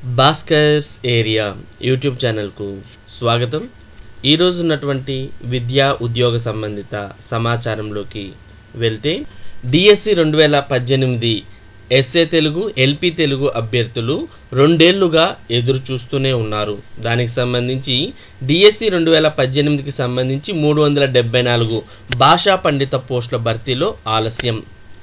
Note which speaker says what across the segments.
Speaker 1: Bhaskar's area YouTube ఛానల్కు స్వాగతం ఈరోజు ఉన్నటువంటి విద్యా ఉద్యోగ సంబంధిత సమాచారంలోకి వెళ్తే డిఎస్సి రెండు వేల పద్దెనిమిది ఎస్ఏ తెలుగు ఎల్పి తెలుగు అభ్యర్థులు రెండేళ్లుగా ఎదురు చూస్తూనే ఉన్నారు దానికి సంబంధించి డిఎస్సి రెండు వేల పద్దెనిమిదికి సంబంధించి మూడు వందల డెబ్బై నాలుగు భాషా పండిత పోస్టుల భర్తీలో ఆలస్యం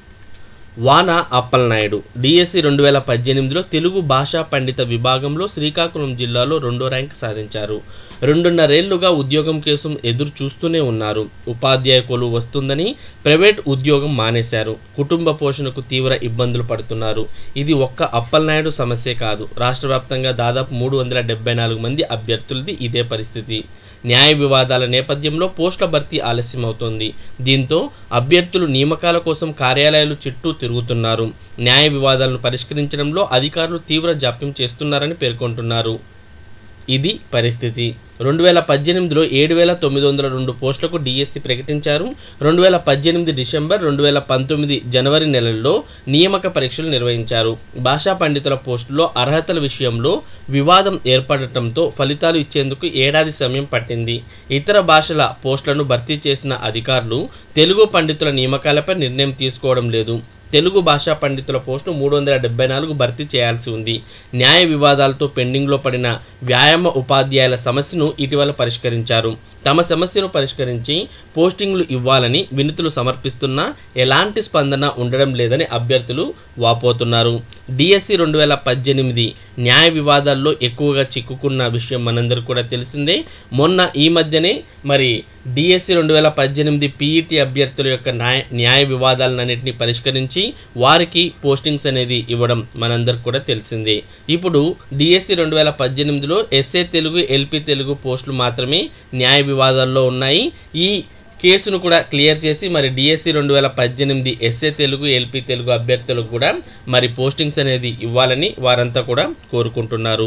Speaker 1: వాన అప్పలనాయుడు డిఎస్సి రెండు వేల పద్దెనిమిదిలో తెలుగు భాషా పండిత విభాగంలో శ్రీకాకుళం జిల్లాలో రెండో ర్యాంక్ సాధించారు రెండున్నరేళ్లుగా ఉద్యోగం కోసం ఎదురు చూస్తూనే ఉన్నారు ఉపాధ్యాయ కొలువు వస్తుందని ప్రైవేట్ ఉద్యోగం మానేశారు కుటుంబ పోషణకు తీవ్ర ఇబ్బందులు పడుతున్నారు ఇది ఒక్క అప్పలనాయుడు సమస్యే కాదు రాష్ట్ర వ్యాప్తంగా దాదాపు మూడు వందల డెబ్బై నాలుగు మంది అభ్యర్థులది ఇదే పరిస్థితి న్యాయ వివాదాల నేపథ్యంలో పోస్టుల భర్తీ ఆలస్యం అవుతోంది దీంతో అభ్యర్థులు నియామకాల కోసం కార్యాలయాలు చుట్టూ తిరుగుతున్నారు న్యాయ వివాదాలను పరిష్కరించడంలో అధికారులు తీవ్ర జాప్యం చేస్తున్నారని పేర్కొంటున్నారు ఇది పరిస్థితి రెండు వేల పద్దెనిమిదిలో ఏడు వేల తొమ్మిది వందల రెండు పోస్టులకు డిఎస్సి ప్రకటించారు రెండు వేల పద్దెనిమిది డిసెంబర్ రెండు వేల పంతొమ్మిది జనవరి నెలల్లో నియామక పరీక్షలు నిర్వహించారు భాషా పండితుల పోస్టులో అర్హతల విషయంలో వివాదం ఏర్పడటంతో ఫలితాలు ఇచ్చేందుకు ఏడాది సమయం పట్టింది ఇతర భాషల పోస్టులను భర్తీ చేసిన అధికారులు తెలుగు పండితుల నియామకాలపై నిర్ణయం తీసుకోవడం లేదు తెలుగు భాషా పండితుల పోస్టు మూడు వందల డెబ్బై నాలుగు భర్తీ చేయాల్సి ఉంది న్యాయ వివాదాలతో పెండింగ్లో పడిన వ్యాయామ ఉపాధ్యాయుల సమస్యను ఇటీవల పరిష్కరించారు తమ సమస్యను పరిష్కరించి పోస్టింగ్లు ఇవ్వాలని వినతులు సమర్పిస్తున్నా ఎలాంటి స్పందన ఉండడం లేదని అభ్యర్థులు వాపోతున్నారు డిఎస్సి రెండు వేల పద్దెనిమిది న్యాయ వివాదాల్లో ఎక్కువగా చిక్కుకున్న విషయం మనందరికీ కూడా తెలిసిందే మొన్న ఈ మధ్యనే మరి డిఎస్సి రెండు వేల పద్దెనిమిది పీఈటీ అభ్యర్థుల యొక్క న్యాయ న్యాయ వివాదాలన్నింటినీ పరిష్కరించి వారికి పోస్టింగ్స్ అనేది ఇవ్వడం మనందరికి కూడా తెలిసిందే ఇప్పుడు డిఎస్సి రెండు వేల పద్దెనిమిదిలో ఎస్ఏ తెలుగు ఎల్పి తెలుగు పోస్టులు మాత్రమే న్యాయ వివాదాల్లో ఉన్నాయి ఈ కేసును కూడా క్లియర్ చేసి మరి డిఎస్సి రెండు వేల పద్దెనిమిది ఎస్ఏ తెలుగు ఎల్పి తెలుగు అభ్యర్థులకు కూడా మరి పోస్టింగ్స్ అనేది ఇవ్వాలని వారంతా కూడా కోరుకుంటున్నారు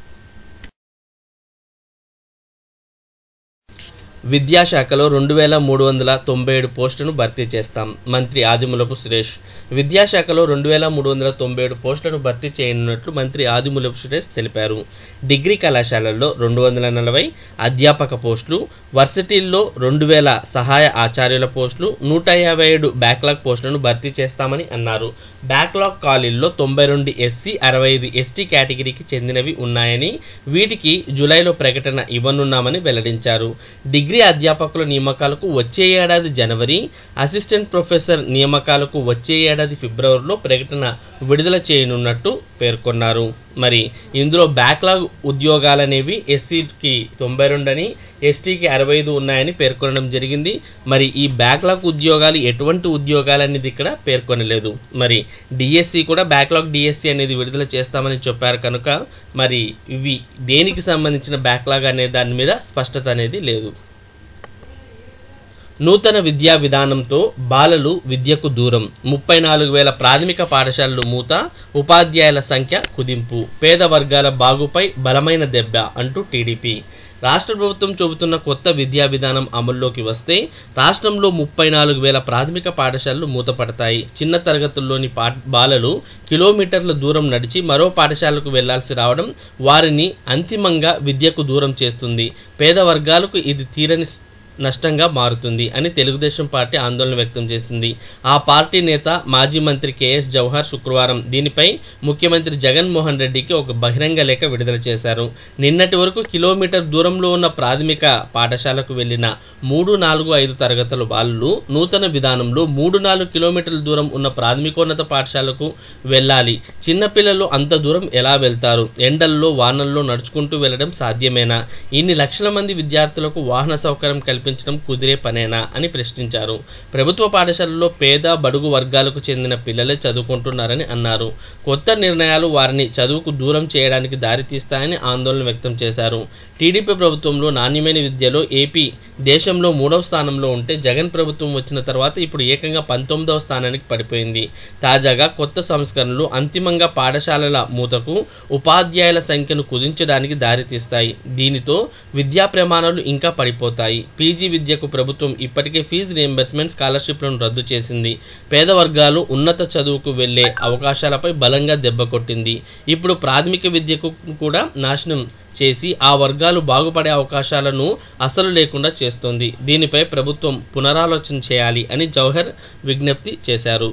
Speaker 1: విద్యాశాఖలో రెండు వేల మూడు వందల తొంభై ఏడు పోస్టులను భర్తీ చేస్తాం మంత్రి ఆదిమూలపు సురేష్ విద్యాశాఖలో రెండు వేల మూడు వందల తొంభై ఏడు పోస్టులను భర్తీ చేయనున్నట్లు మంత్రి ఆదిమూలపు సురేష్ తెలిపారు డిగ్రీ కళాశాలల్లో రెండు వందల నలభై అధ్యాపక పోస్టులు వర్సిటీల్లో రెండు వేల సహాయ ఆచార్యుల పోస్టులు నూట యాభై ఏడు బ్యాక్లాగ్ పోస్టులను భర్తీ చేస్తామని అన్నారు బ్యాక్లాగ్ ఖాళీల్లో తొంభై రెండు ఎస్సీ అరవై ఐదు ఎస్టీ కేటగిరీకి చెందినవి ఉన్నాయని వీటికి జూలైలో ప్రకటన ఇవ్వనున్నామని వెల్లడించారు డిగ్రీ అధ్యాపకుల నియామకాలకు వచ్చే ఏడాది జనవరి అసిస్టెంట్ ప్రొఫెసర్ నియామకాలకు వచ్చే ఏడాది ఫిబ్రవరిలో ప్రకటన విడుదల చేయనున్నట్టు పేర్కొన్నారు మరి ఇందులో బ్యాక్లాగ్ ఉద్యోగాలు అనేవి ఎస్సీకి తొంభై రెండు అని ఎస్టీకి అరవై ఐదు ఉన్నాయని పేర్కొనడం జరిగింది మరి ఈ బ్యాక్లాగ్ ఉద్యోగాలు ఎటువంటి ఉద్యోగాలు అనేది ఇక్కడ పేర్కొనలేదు మరి డిఎస్సి కూడా బ్యాక్లాగ్ డిఎస్సి అనేది విడుదల చేస్తామని చెప్పారు కనుక మరి ఇవి దేనికి సంబంధించిన బ్యాక్లాగ్ అనే దాని మీద స్పష్టత అనేది లేదు నూతన విద్యా విధానంతో బాలలు విద్యకు దూరం ముప్పై నాలుగు వేల ప్రాథమిక పాఠశాలలు మూత ఉపాధ్యాయుల సంఖ్య కుదింపు పేద వర్గాల బాగుపై బలమైన దెబ్బ అంటూ టీడీపీ రాష్ట్ర ప్రభుత్వం చెబుతున్న కొత్త విద్యా విధానం అమల్లోకి వస్తే రాష్ట్రంలో ముప్పై నాలుగు వేల ప్రాథమిక పాఠశాలలు మూతపడతాయి చిన్న తరగతుల్లోని పా బాలలు కిలోమీటర్ల దూరం నడిచి మరో పాఠశాలకు వెళ్లాల్సి రావడం వారిని అంతిమంగా విద్యకు దూరం చేస్తుంది పేద వర్గాలకు ఇది తీరని నష్టంగా మారుతుంది అని తెలుగుదేశం పార్టీ ఆందోళన వ్యక్తం చేసింది ఆ పార్టీ నేత మాజీ మంత్రి కేఎస్ జవహర్ శుక్రవారం దీనిపై ముఖ్యమంత్రి జగన్మోహన్ రెడ్డికి ఒక బహిరంగ లేఖ విడుదల చేశారు నిన్నటి వరకు కిలోమీటర్ దూరంలో ఉన్న ప్రాథమిక పాఠశాలకు వెళ్ళిన మూడు నాలుగు ఐదు తరగతుల వాళ్ళు నూతన విధానంలో మూడు నాలుగు కిలోమీటర్ల దూరం ఉన్న ప్రాథమికోన్నత పాఠశాలకు వెళ్ళాలి చిన్నపిల్లలు అంత దూరం ఎలా వెళ్తారు ఎండల్లో వానల్లో నడుచుకుంటూ వెళ్ళడం సాధ్యమేనా ఇన్ని లక్షల మంది విద్యార్థులకు వాహన సౌకర్యం కల్పి కల్పించడం కుదిరే పనేనా అని ప్రశ్నించారు ప్రభుత్వ పాఠశాలల్లో పేద బడుగు వర్గాలకు చెందిన పిల్లలే చదువుకుంటున్నారని అన్నారు కొత్త నిర్ణయాలు వారిని చదువుకు దూరం చేయడానికి దారితీస్తాయని ఆందోళన వ్యక్తం చేశారు టీడీపీ ప్రభుత్వంలో నాణ్యమైన విద్యలో ఏపీ దేశంలో మూడవ స్థానంలో ఉంటే జగన్ ప్రభుత్వం వచ్చిన తర్వాత ఇప్పుడు ఏకంగా పంతొమ్మిదవ స్థానానికి పడిపోయింది తాజాగా కొత్త సంస్కరణలు అంతిమంగా పాఠశాలల మూతకు ఉపాధ్యాయుల సంఖ్యను కుదించడానికి దారితీస్తాయి దీనితో విద్యా ప్రమాణాలు ఇంకా పడిపోతాయి పీజీ విద్యకు ప్రభుత్వం ఇప్పటికే ఫీజు రియంబర్స్మెంట్ స్కాలర్షిప్లను రద్దు చేసింది పేద వర్గాలు ఉన్నత చదువుకు వెళ్లే అవకాశాలపై బలంగా దెబ్బ కొట్టింది ఇప్పుడు ప్రాథమిక విద్యకు కూడా నాశనం చేసి ఆ వర్గాలు బాగుపడే అవకాశాలను అసలు లేకుండా చేస్తోంది దీనిపై ప్రభుత్వం పునరాలోచన చేయాలి అని జవహర్ విజ్ఞప్తి చేశారు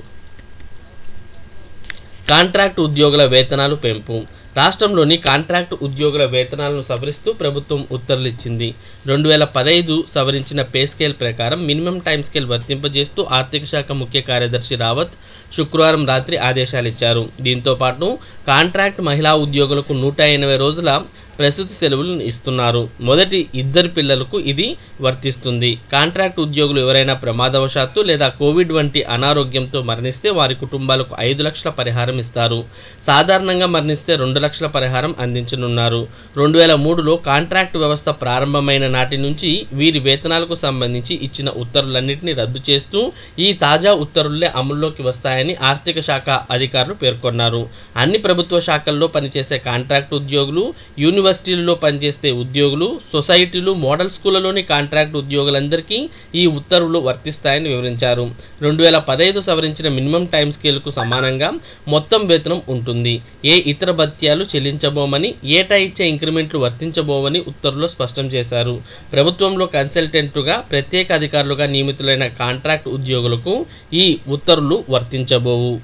Speaker 1: కాంట్రాక్ట్ ఉద్యోగుల వేతనాలు పెంపు రాష్ట్రంలోని కాంట్రాక్ట్ ఉద్యోగుల వేతనాలను సవరిస్తూ ప్రభుత్వం ఉత్తర్వులు ఇచ్చింది రెండు వేల పదైదు సవరించిన పే స్కేల్ ప్రకారం మినిమం టైం స్కేల్ వర్తింపజేస్తూ ఆర్థిక శాఖ ముఖ్య కార్యదర్శి రావత్ శుక్రవారం రాత్రి ఆదేశాలు ఇచ్చారు దీంతో పాటు కాంట్రాక్ట్ మహిళా ఉద్యోగులకు నూట ఎనభై రోజుల ప్రసూతి సెలవులు ఇస్తున్నారు మొదటి ఇద్దరు పిల్లలకు ఇది వర్తిస్తుంది కాంట్రాక్ట్ ఉద్యోగులు ఎవరైనా ప్రమాదవశాత్తు లేదా కోవిడ్ వంటి అనారోగ్యంతో మరణిస్తే వారి కుటుంబాలకు ఐదు లక్షల పరిహారం ఇస్తారు సాధారణంగా మరణిస్తే రెండు లక్షల పరిహారం అందించనున్నారు రెండు వేల మూడులో కాంట్రాక్ట్ వ్యవస్థ ప్రారంభమైన నాటి నుంచి వీరి వేతనాలకు సంబంధించి ఇచ్చిన ఉత్తర్వులన్నింటినీ రద్దు చేస్తూ ఈ తాజా ఉత్తర్వులే అమల్లోకి వస్తాయని ఆర్థిక శాఖ అధికారులు పేర్కొన్నారు అన్ని ప్రభుత్వ శాఖల్లో పనిచేసే కాంట్రాక్ట్ ఉద్యోగులు యూనివర్సిటీల్లో పనిచేసే ఉద్యోగులు సొసైటీలు మోడల్ స్కూళ్ళలోని కాంట్రాక్ట్ ఉద్యోగులందరికీ ఈ ఉత్తర్వులు వర్తిస్తాయని వివరించారు రెండు వేల పదహైదు సవరించిన మినిమం టైం స్కేల్కు సమానంగా మొత్తం వేతనం ఉంటుంది ఏ ఇతర భత్యాలు చెల్లించబోమని ఏటా ఇచ్చే ఇంక్రిమెంట్లు వర్తించబోవని ఉత్తర్వులో స్పష్టం చేశారు ప్రభుత్వంలో కన్సల్టెంట్లుగా ప్రత్యేక అధికారులుగా నియమితులైన కాంట్రాక్ట్ ఉద్యోగులకు ఈ ఉత్తర్వులు వర్తించబోవు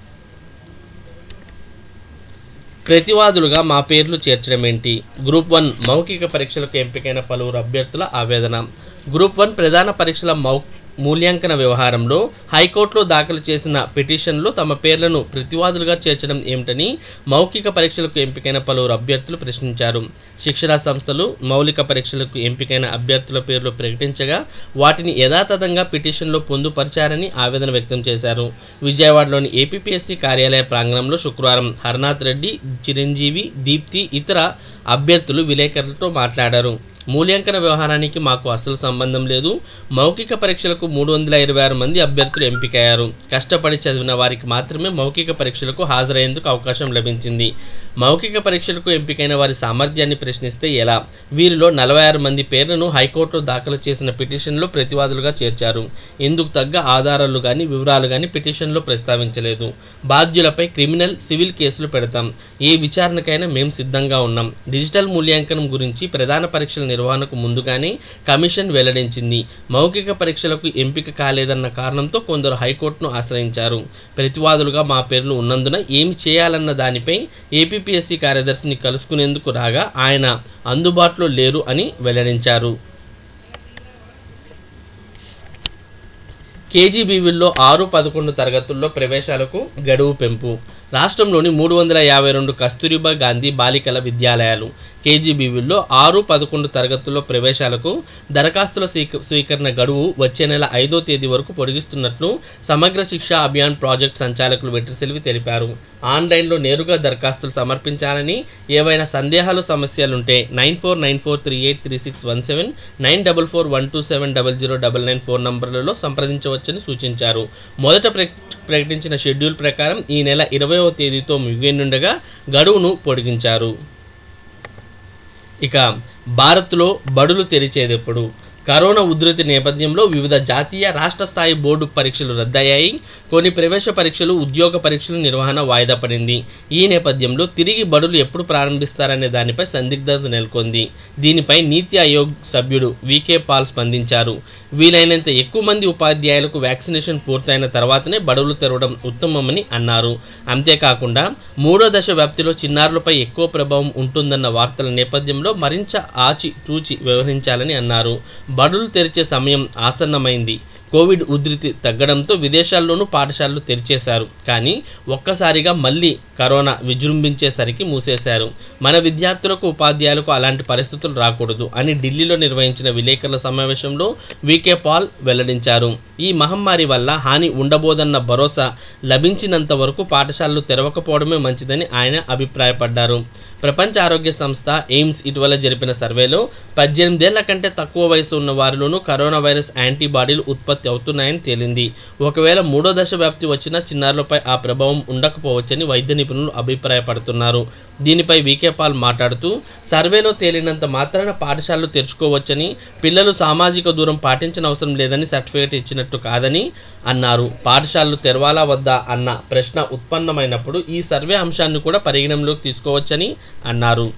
Speaker 1: ప్రతివాదులుగా మా పేర్లు చేర్చడం ఏంటి గ్రూప్ వన్ మౌఖిక పరీక్షలకు ఎంపికైన పలువురు అభ్యర్థుల ఆవేదన గ్రూప్ వన్ ప్రధాన పరీక్షల మౌ మూల్యాంకన వ్యవహారంలో హైకోర్టులో దాఖలు చేసిన పిటిషన్లో తమ పేర్లను ప్రతివాదులుగా చేర్చడం ఏమిటని మౌఖిక పరీక్షలకు ఎంపికైన పలువురు అభ్యర్థులు ప్రశ్నించారు శిక్షణా సంస్థలు మౌలిక పరీక్షలకు ఎంపికైన అభ్యర్థుల పేర్లు ప్రకటించగా వాటిని యథాతథంగా పిటిషన్లో పొందుపరిచారని ఆవేదన వ్యక్తం చేశారు విజయవాడలోని ఏపీపీఎస్సీ కార్యాలయ ప్రాంగణంలో శుక్రవారం హర్నాథ్ రెడ్డి చిరంజీవి దీప్తి ఇతర అభ్యర్థులు విలేకరులతో మాట్లాడారు మూల్యాంకన వ్యవహారానికి మాకు అసలు సంబంధం లేదు మౌఖిక పరీక్షలకు మూడు వందల ఇరవై ఆరు మంది అభ్యర్థులు ఎంపికయ్యారు కష్టపడి చదివిన వారికి మాత్రమే మౌఖిక పరీక్షలకు హాజరయ్యేందుకు అవకాశం లభించింది మౌఖిక పరీక్షలకు ఎంపికైన వారి సామర్థ్యాన్ని ప్రశ్నిస్తే ఎలా వీరిలో నలభై ఆరు మంది పేర్లను హైకోర్టులో దాఖలు చేసిన పిటిషన్లో ప్రతివాదులుగా చేర్చారు ఇందుకు తగ్గ ఆధారాలు కానీ వివరాలు కానీ పిటిషన్లో ప్రస్తావించలేదు బాధ్యులపై క్రిమినల్ సివిల్ కేసులు పెడతాం ఏ విచారణకైనా మేము సిద్ధంగా ఉన్నాం డిజిటల్ మూల్యాంకనం గురించి ప్రధాన పరీక్షల నిర్వహణకు ముందుగానే కమిషన్ వెల్లడించింది మౌఖిక పరీక్షలకు ఎంపిక కాలేదన్న కారణంతో కొందరు హైకోర్టును ఆశ్రయించారు ప్రతివాదులుగా మా పేర్లు ఉన్నందున ఏమి చేయాలన్న దానిపై ఏపీపీఎస్సీ కార్యదర్శిని కలుసుకునేందుకు రాగా ఆయన అందుబాటులో లేరు అని వెల్లడించారు కేజీబీవీల్లో ఆరు పదకొండు తరగతుల్లో ప్రవేశాలకు గడువు పెంపు రాష్ట్రంలోని మూడు వందల యాభై రెండు కస్తూరిబా గాంధీ బాలికల విద్యాలయాలు కేజీబీవీల్లో ఆరు పదకొండు తరగతుల్లో ప్రవేశాలకు దరఖాస్తుల స్వీక స్వీకరణ గడువు వచ్చే నెల ఐదో తేదీ వరకు పొడిగిస్తున్నట్లు సమగ్ర శిక్ష అభియాన్ ప్రాజెక్ట్ సంచాలకులు వెట్రిసెల్వి తెలిపారు ఆన్లైన్లో నేరుగా దరఖాస్తులు సమర్పించాలని ఏవైనా సందేహాలు సమస్యలుంటే nine four nine four three eight three six one seven nine double four one two seven double zero double nine four నంబర్లలో సంప్రదించవచ్చని సూచించారు మొదట ప్ర ప్రకటించిన షెడ్యూల్ ప్రకారం ఈ నెల ఇరవయవ తేదీతో ముగియనుండగా గడువును పొడిగించారు ఇక భారత్లో బడులు తెరిచేదెప్పుడు కరోనా ఉధృతి నేపథ్యంలో వివిధ జాతీయ రాష్ట్ర స్థాయి బోర్డు పరీక్షలు రద్దయ్యాయి కొన్ని ప్రవేశ పరీక్షలు ఉద్యోగ పరీక్షలు నిర్వహణ వాయిదా పడింది ఈ నేపథ్యంలో తిరిగి బడులు ఎప్పుడు ప్రారంభిస్తారనే దానిపై సందిగ్ధత నెలకొంది దీనిపై నీతి ఆయోగ్ సభ్యుడు వికే పాల్ స్పందించారు వీలైనంత ఎక్కువ మంది ఉపాధ్యాయులకు వ్యాక్సినేషన్ పూర్తయిన తర్వాతనే బడులు తెరవడం ఉత్తమమని అన్నారు అంతేకాకుండా మూడో దశ వ్యాప్తిలో చిన్నారులపై ఎక్కువ ప్రభావం ఉంటుందన్న వార్తల నేపథ్యంలో మరింత ఆచి తూచి వ్యవహరించాలని అన్నారు బడులు తెరిచే సమయం ఆసన్నమైంది కోవిడ్ ఉధృతి తగ్గడంతో విదేశాల్లోనూ పాఠశాలలు తెరిచేశారు కానీ ఒక్కసారిగా మళ్ళీ కరోనా విజృంభించేసరికి మూసేశారు మన విద్యార్థులకు ఉపాధ్యాయులకు అలాంటి పరిస్థితులు రాకూడదు అని ఢిల్లీలో నిర్వహించిన విలేకరుల సమావేశంలో వికే పాల్ వెల్లడించారు ఈ మహమ్మారి వల్ల హాని ఉండబోదన్న భరోసా లభించినంత వరకు పాఠశాలలు తెరవకపోవడమే మంచిదని ఆయన అభిప్రాయపడ్డారు ప్రపంచ ఆరోగ్య సంస్థ ఎయిమ్స్ ఇటీవల జరిపిన సర్వేలో పద్దెనిమిదేళ్ల కంటే తక్కువ వయసు ఉన్న వారిలోనూ కరోనా వైరస్ యాంటీబాడీలు ఉత్పత్తి అవుతున్నాయని తేలింది ఒకవేళ మూడో దశ వ్యాప్తి వచ్చినా చిన్నారులపై ఆ ప్రభావం ఉండకపోవచ్చని వైద్య నిపుణులు అభిప్రాయపడుతున్నారు దీనిపై వీకే పాల్ మాట్లాడుతూ సర్వేలో తేలినంత మాత్రాన పాఠశాలలు తెరుచుకోవచ్చని పిల్లలు సామాజిక దూరం పాటించిన అవసరం లేదని సర్టిఫికేట్ ఇచ్చినట్టు కాదని అన్నారు పాఠశాలలు తెరవాలా వద్దా అన్న ప్రశ్న ఉత్పన్నమైనప్పుడు ఈ సర్వే అంశాన్ని కూడా పరిగణనలోకి తీసుకోవచ్చని అన్నారు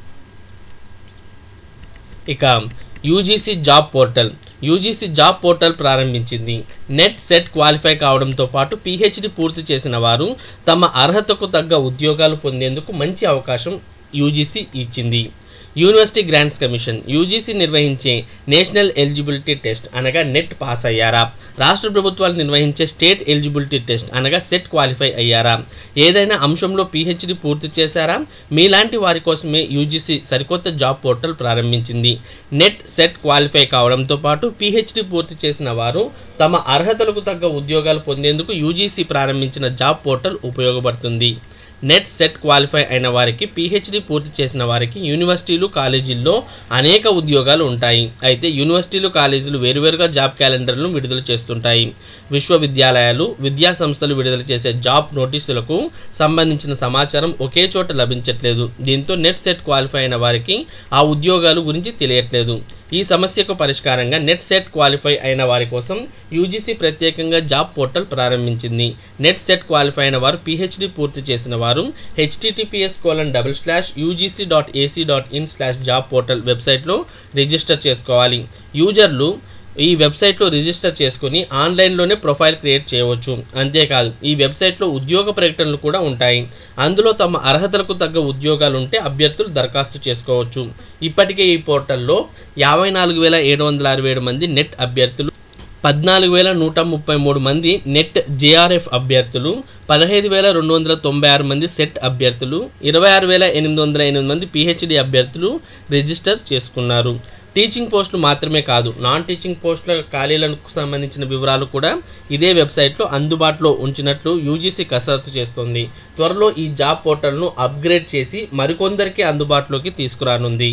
Speaker 1: ఇక UGC job portal UGC job portal ప్రారంభించింది నెట్ సెట్ క్వాలిఫై కావడంతో పాటు పీహెచ్డీ పూర్తి చేసిన వారు తమ అర్హతకు తగ్గ ఉద్యోగాలు పొందేందుకు మంచి అవకాశం యూజీసీ ఇచ్చింది యూనివర్సిటీ గ్రాంట్స్ కమిషన్ యూజీసీ నిర్వహించే నేషనల్ ఎలిజిబిలిటీ టెస్ట్ అనగా నెట్ పాస్ అయ్యారా రాష్ట్ర ప్రభుత్వాలు నిర్వహించే స్టేట్ ఎలిజిబిలిటీ టెస్ట్ అనగా సెట్ క్వాలిఫై అయ్యారా ఏదైనా అంశంలో పీహెచ్డీ పూర్తి చేశారా మీలాంటి వారి కోసమే యూజీసీ సరికొత్త జాబ్ పోర్టల్ ప్రారంభించింది నెట్ సెట్ క్వాలిఫై కావడంతో పాటు పీహెచ్డీ పూర్తి చేసిన వారు తమ అర్హతలకు తగ్గ ఉద్యోగాలు పొందేందుకు యూజీసీ ప్రారంభించిన జాబ్ పోర్టల్ ఉపయోగపడుతుంది నెట్ సెట్ క్వాలిఫై అయిన వారికి పీహెచ్డీ పూర్తి చేసిన వారికి యూనివర్సిటీలు కాలేజీల్లో అనేక ఉద్యోగాలు ఉంటాయి అయితే యూనివర్సిటీలు కాలేజీలు వేరువేరుగా జాబ్ క్యాలెండర్లను విడుదల చేస్తుంటాయి విశ్వవిద్యాలయాలు విద్యా సంస్థలు విడుదల చేసే జాబ్ నోటీసులకు సంబంధించిన సమాచారం ఒకే చోట లభించట్లేదు దీంతో నెట్ సెట్ క్వాలిఫై అయిన వారికి ఆ ఉద్యోగాలు గురించి తెలియట్లేదు ఈ సమస్యకు పరిష్కారంగా నెట్ సెట్ క్వాలిఫై అయిన వారి కోసం యూజీసీ ప్రత్యేకంగా జాబ్ పోర్టల్ ప్రారంభించింది నెట్ సెట్ క్వాలిఫై అయిన వారు పీహెచ్డీ పూర్తి చేసిన వారు HTTPS colon double slash UGC dot AC dot in slash job portal వెబ్సైట్లో రిజిస్టర్ చేసుకోవాలి యూజర్లు ఈ వెబ్సైట్లో రిజిస్టర్ చేసుకుని ఆన్లైన్లోనే ప్రొఫైల్ క్రియేట్ చేయవచ్చు అంతేకాదు ఈ వెబ్సైట్లో ఉద్యోగ ప్రకటనలు కూడా ఉంటాయి అందులో తమ అర్హతలకు తగ్గ ఉద్యోగాలు ఉంటే అభ్యర్థులు దరఖాస్తు చేసుకోవచ్చు ఇప్పటికే ఈ పోర్టల్లో యాభై నాలుగు వేల ఏడు వందల అరవై ఏడు మంది నెట్ అభ్యర్థులు పద్నాలుగు వేల నూట ముప్పై మూడు మంది నెట్ జేఆర్ఎఫ్ అభ్యర్థులు పదహైదు వేల రెండు వందల తొంభై ఆరు మంది సెట్ అభ్యర్థులు ఇరవై ఆరు వేల ఎనిమిది వందల ఎనిమిది మంది పిహెచ్డి అభ్యర్థులు రిజిస్టర్ చేసుకున్నారు టీచింగ్ పోస్టులు మాత్రమే కాదు నాన్ టీచింగ్ పోస్టుల ఖాళీలకు సంబంధించిన వివరాలు కూడా ఇదే వెబ్సైట్లో అందుబాటులో ఉంచినట్లు యూజీసీ కసరత్తు చేస్తోంది త్వరలో ఈ జాబ్ పోర్టల్ను అప్గ్రేడ్ చేసి మరికొందరికి అందుబాటులోకి తీసుకురానుంది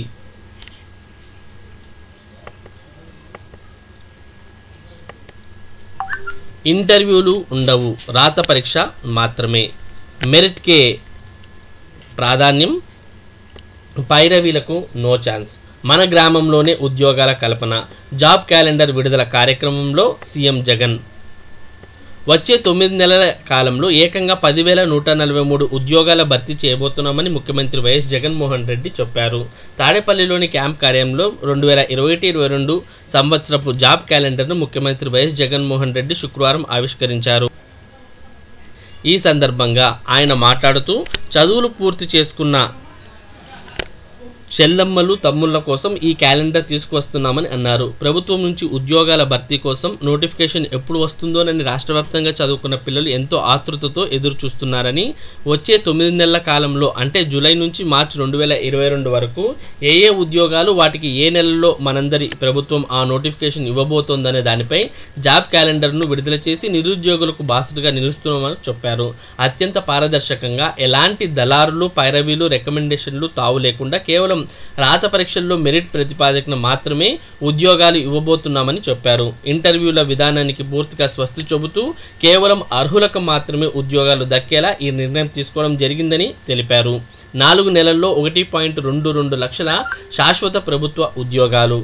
Speaker 1: ఇంటర్వ్యూలు ఉండవు రాత పరీక్ష మాత్రమే మెరిట్కే ప్రాధాన్యం పైరవీలకు నో ఛాన్స్ మన గ్రామంలోనే ఉద్యోగాల కల్పన జాబ్ క్యాలెండర్ విడుదల కార్యక్రమంలో సీఎం జగన్ వచ్చే తొమ్మిది నెలల కాలంలో ఏకంగా పదివేల నూట నలభై మూడు ఉద్యోగాల భర్తీ చేయబోతున్నామని ముఖ్యమంత్రి వైఎస్ జగన్మోహన్ రెడ్డి చెప్పారు తాడేపల్లిలోని క్యాంప్ కార్యంలో రెండు వేల ఇరవై ఒకటి ఇరవై రెండు సంవత్సరపు జాబ్ క్యాలెండర్ను ముఖ్యమంత్రి వైఎస్ జగన్మోహన్ రెడ్డి శుక్రవారం ఆవిష్కరించారు ఈ సందర్భంగా ఆయన మాట్లాడుతూ చదువులు పూర్తి చేసుకున్న చెల్లమ్మలు తమ్ముళ్ళ కోసం ఈ క్యాలెండర్ తీసుకువస్తున్నామని అన్నారు ప్రభుత్వం నుంచి ఉద్యోగాల భర్తీ కోసం నోటిఫికేషన్ ఎప్పుడు వస్తుందోనని రాష్ట్ర వ్యాప్తంగా చదువుకున్న పిల్లలు ఎంతో ఆతృతతో ఎదురు చూస్తున్నారని వచ్చే తొమ్మిది నెలల కాలంలో అంటే జూలై నుంచి మార్చి రెండు వేల ఇరవై రెండు వరకు ఏ ఏ ఉద్యోగాలు వాటికి ఏ నెలలో మనందరి ప్రభుత్వం ఆ నోటిఫికేషన్ ఇవ్వబోతోందనే దానిపై జాబ్ క్యాలెండర్ను విడుదల చేసి నిరుద్యోగులకు బాసటగా నిలుస్తున్నామని చెప్పారు అత్యంత పారదర్శకంగా ఎలాంటి దళారులు పైరవీలు రికమెండేషన్లు తావు లేకుండా కేవలం రాత పరీక్షల్లో మెరిట్ ప్రతిపాదకన మాత్రమే ఉద్యోగాలు ఇవ్వబోతున్నామని చెప్పారు ఇంటర్వ్యూల విధానానికి పూర్తిగా స్వస్తి చెబుతూ కేవలం అర్హులకు మాత్రమే ఉద్యోగాలు దక్కేలా ఈ నిర్ణయం తీసుకోవడం జరిగిందని తెలిపారు నాలుగు నెలల్లో ఒకటి పాయింట్ రెండు రెండు లక్షల శాశ్వత ప్రభుత్వ ఉద్యోగాలు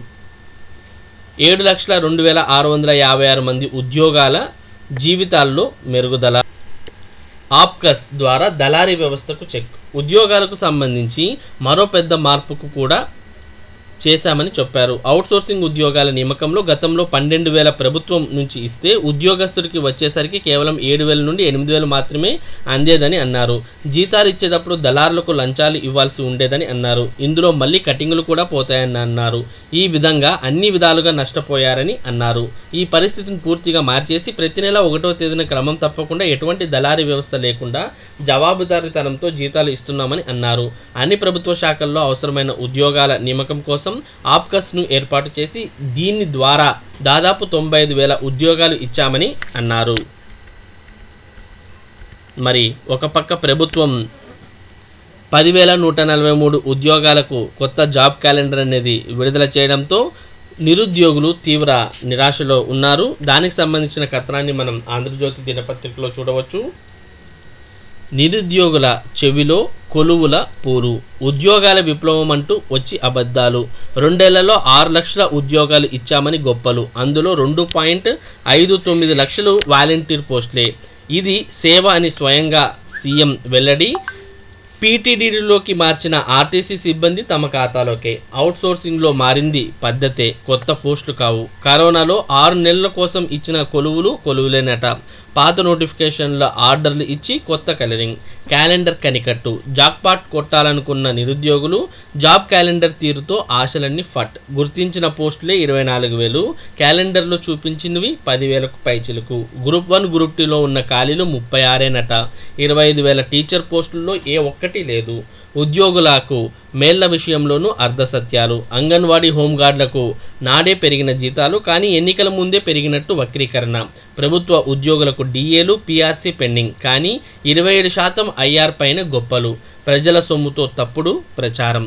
Speaker 1: ఏడు లక్షల రెండు వేల ఆరు వందల యాభై ఆరు మంది ఉద్యోగాల జీవితాల్లో మెరుగుదల ఆప్కస్ ద్వారా దళారీ వ్యవస్థకు చెక్ ఉద్యోగాలకు సంబంధించి మరో పెద్ద మార్పుకు కూడా చేశామని చెప్పారు అవుట్సోర్సింగ్ ఉద్యోగాల నియామకంలో గతంలో పన్నెండు వేల ప్రభుత్వం నుంచి ఇస్తే ఉద్యోగస్తుడికి వచ్చేసరికి కేవలం ఏడు వేల నుండి ఎనిమిది వేలు మాత్రమే అందేదని అన్నారు జీతాలు ఇచ్చేటప్పుడు దళారులకు లంచాలు ఇవ్వాల్సి ఉండేదని అన్నారు ఇందులో మళ్ళీ కటింగులు కూడా పోతాయని అన్నారు ఈ విధంగా అన్ని విధాలుగా నష్టపోయారని అన్నారు ఈ పరిస్థితిని పూర్తిగా మార్చేసి ప్రతి నెల ఒకటో తేదీన క్రమం తప్పకుండా ఎటువంటి దళారీ వ్యవస్థ లేకుండా జవాబుదారీతనంతో జీతాలు ఇస్తున్నామని అన్నారు అన్ని ప్రభుత్వ శాఖల్లో అవసరమైన ఉద్యోగాల నియామకం కోసం ఆప్కస్ను ఏర్పాటు చేసి దీని ద్వారా దాదాపు తొంభై ఐదు వేల ఉద్యోగాలు ఇచ్చామని అన్నారు మరి ఒక పక్క ప్రభుత్వం పదివేల నూట నలభై మూడు ఉద్యోగాలకు కొత్త జాబ్ క్యాలెండర్ అనేది విడుదల చేయడంతో నిరుద్యోగులు తీవ్ర నిరాశలో ఉన్నారు దానికి సంబంధించిన కథనాన్ని మనం ఆంధ్రజ్యోతి దినపత్రికలో చూడవచ్చు నిరుద్యోగుల చెవిలో కొలువుల పూరు ఉద్యోగాల విప్లవం అంటూ వచ్చి అబద్ధాలు రెండేళ్లలో ఆరు లక్షల ఉద్యోగాలు ఇచ్చామని గొప్పలు అందులో రెండు పాయింట్ ఐదు తొమ్మిది లక్షలు వాలంటీర్ పోస్టులే ఇది సేవ అని స్వయంగా సీఎం వెల్లడి పీటీడీలోకి మార్చిన ఆర్టీసీ సిబ్బంది తమ ఖాతాలోకే అవుట్సోర్సింగ్లో మారింది పద్ధతే కొత్త పోస్టులు కావు కరోనాలో ఆరు నెలల కోసం ఇచ్చిన కొలువులు కొలువులేనట పాత నోటిఫికేషన్ల ఆర్డర్లు ఇచ్చి కొత్త కలరింగ్ క్యాలెండర్ కనికట్టు జాక్పాట్ కొట్టాలనుకున్న నిరుద్యోగులు జాబ్ క్యాలెండర్ తీరుతో ఆశలన్నీ ఫట్ గుర్తించిన పోస్టులే ఇరవై నాలుగు వేలు క్యాలెండర్లో చూపించినవి పదివేలకు పైచిలకు గ్రూప్ వన్ గ్రూప్ టూలో ఉన్న ఖాళీలు ముప్పై ఆరేనట ఇరవై ఐదు వేల టీచర్ పోస్టుల్లో ఏ ఒక్కటి లేదు ఉద్యోగులకు మేళ్ల విషయంలోనూ అర్ధసత్యాలు అంగన్వాడీ హోంగార్డులకు నాడే పెరిగిన జీతాలు కానీ ఎన్నికల ముందే పెరిగినట్టు వక్రీకరణ ప్రభుత్వ ఉద్యోగులకు డిఏలు పీఆర్సీ పెండింగ్ కానీ ఇరవై ఏడు శాతం ఐఆర్ పైన గొప్పలు ప్రజల సొమ్ముతో తప్పుడు ప్రచారం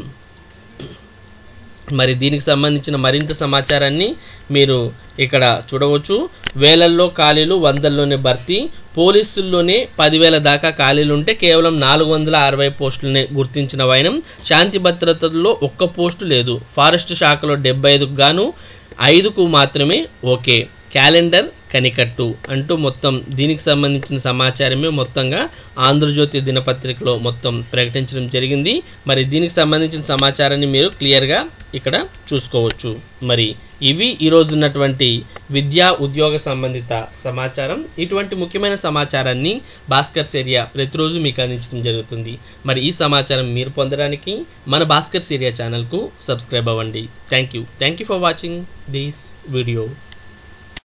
Speaker 1: మరి దీనికి సంబంధించిన మరింత సమాచారాన్ని మీరు ఇక్కడ చూడవచ్చు వేలల్లో ఖాళీలు వందల్లోనే భర్తీ పోలీసుల్లోనే పదివేల దాకా ఖాళీలు ఉంటే కేవలం నాలుగు వందల అరవై పోస్టులనే గుర్తించిన వైనం శాంతి భద్రతల్లో ఒక్క పోస్టు లేదు ఫారెస్ట్ శాఖలో డెబ్బై ఐదుకు గాను ఐదుకు మాత్రమే ఓకే క్యాలెండర్ కనికట్టు అంటూ మొత్తం దీనికి సంబంధించిన సమాచారమే మొత్తంగా ఆంధ్రజ్యోతి దినపత్రికలో మొత్తం ప్రకటించడం జరిగింది మరి దీనికి సంబంధించిన సమాచారాన్ని మీరు క్లియర్గా ఇక్కడ చూసుకోవచ్చు మరి ఇవి ఈరోజు ఉన్నటువంటి విద్యా ఉద్యోగ సంబంధిత సమాచారం ఇటువంటి ముఖ్యమైన సమాచారాన్ని భాస్కర్ ఏరియా ప్రతిరోజు మీకు అందించడం జరుగుతుంది మరి ఈ సమాచారం మీరు పొందడానికి మన భాస్కర్ ఏరియా ఛానల్కు సబ్స్క్రైబ్ అవ్వండి thank you thank you for watching this video